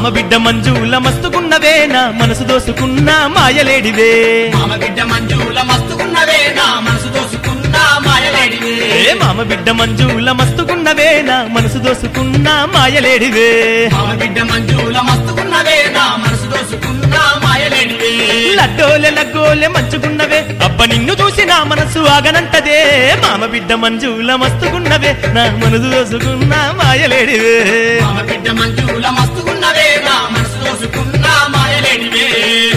మామ బిడ్డ మంజుల మస్తుకున్నవే నా మనసు దోసుకున్న మాయలేడివే మామ బిడ్డ మంజుల మస్తుకున్నవే నా మనసు దోసుకున్న మాయలేడివే ఏ మామ బిడ్డ మంజుల మస్తుకున్నవే నా మనసు దోసుకున్న మాయలేడివే మామ బిడ్డ మంజుల మస్తుకున్నవే నా మనసు దోసుకున్న మాయలేడివే లడ్డోలె లగ్గోలె మంచుకున్నవే అబ్బ నిన్ను చూసి నా మనసు ఆగనంటదే మామ బిడ్డ మంజుల మస్తుకున్నవే నా మనసు దోసుకున్న మాయలేడివే మామ బిడ్డ మంజుల మస్తుకున్నవే నా మనసు దోసుకున్న మాయలేడివే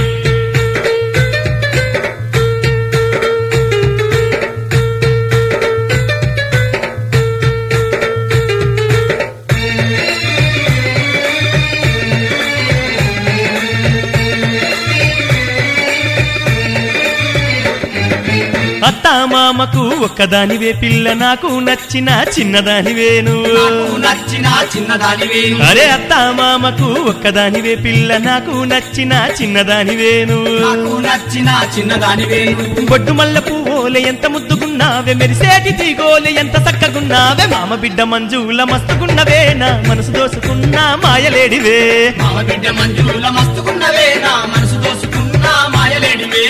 అత్తా మామకు ఒక్కదానివే పిల్ల నాకు నచ్చిన చిన్నదానివేను నాకు నచ్చిన చిన్నదానివే అరే అత్తా మామకు ఒక్కదానివే పిల్ల నాకు నచ్చిన చిన్నదానివేను నాకు నచ్చిన చిన్నదానివే బొడ్డు మల్ల పువ్వులే ఎంత ముద్దుగున్నావే మెరిసేటి తీగోలే ఎంత చక్కగున్నావే మామ బిడ్డ మంజుల మస్తుగున్నవే నా మనసు దోసుకున్న మాయలేడివే మామ బిడ్డ మంజుల మస్తుకున్నవే నా మనసు దోసుకున్న మాయలేడివే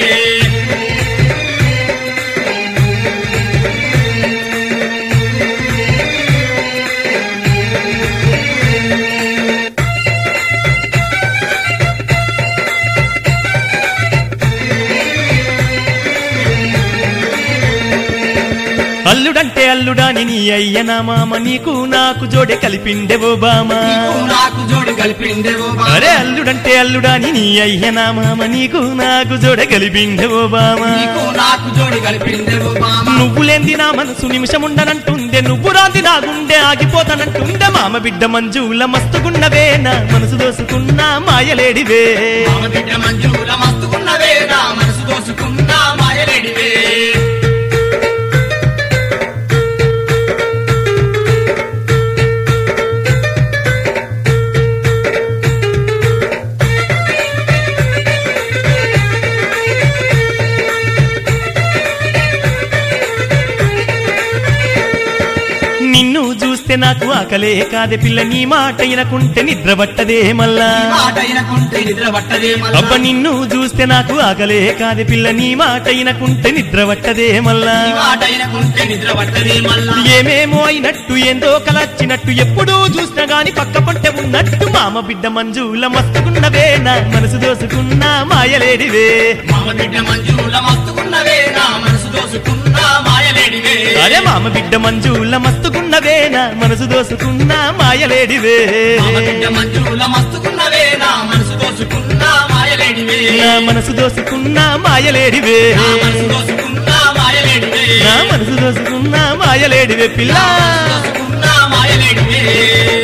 అల్లుడంటే అల్లుడాని నీ అయ్యనా మామ నీకు నాకు జోడే కలిపిండెవో బామా నీకు నాకు జోడి కలిపిండేవో బాబా. అరే అల్లుడంటే అల్లుడాని నీ అయ్యనా మామ నీకు నాకు జోడే కలిపిండెవో బామా నీకు నాకు జోడి కలిపిండేవో బామా. నువ్వు లేంది నా మనసు నిమిషం ఉండనంటుందే నువ్వు రాంది నా గుండె ఆగిపోతానంటుందే మామ బిడ్డ మంజుల మస్తుగున్నవే నా మనసు దోసుకున్న మాయలేడివే మామ బిడ్డ మంజుల మస్తుకున్నవే నా మనసు దోసుకున్న మాయలేడివే నిన్ను చూస్తే నాకు ఆకలే కాదే పిల్ల నీ మాట వినకుంటే నిద్ర పట్టదే మల్లా మాట అయినకుంటే నిద్ర పట్టదే మల్లా. అబ్బ నిన్ను చూస్తే నాకు ఆకలే కాదే పిల్ల నీ మాట వినకుంటే నిద్ర పట్టదే మల్లా నీ మాట అయినకుంటే నిద్ర పట్టదే మల్లా ఏమేమో అయినట్టు ఏందో కలచ్చినట్టు ఎప్పుడూ చూసినా గాని పక్క పంటే ఉన్నట్టు మామ బిడ్డ మంజుల మస్తుకున్నవే నా మనసు దోసుకున్న మాయలేడివే మామ బిడ్డ మంజుల మస్తుకున్నవే నా మనసు దోసుకున్న మాయలేడివే అరే మామ బిడ్డ మంజుల మస్తుకున్నవే నా మనసు దోసుకున్న మాయలేడివే మామ బిడ్డ మంజుల మస్తుకున్నవే నా మనసు దోసుకున్న మాయలేడివే నా మనసు దోసుకున్న మాయలేడివే నా మనసు దోసుకున్న మాయలేడివే నా మనసు దోసుకున్న మాయలేడివే పిల్ల దోసుకున్న మాయలేడివే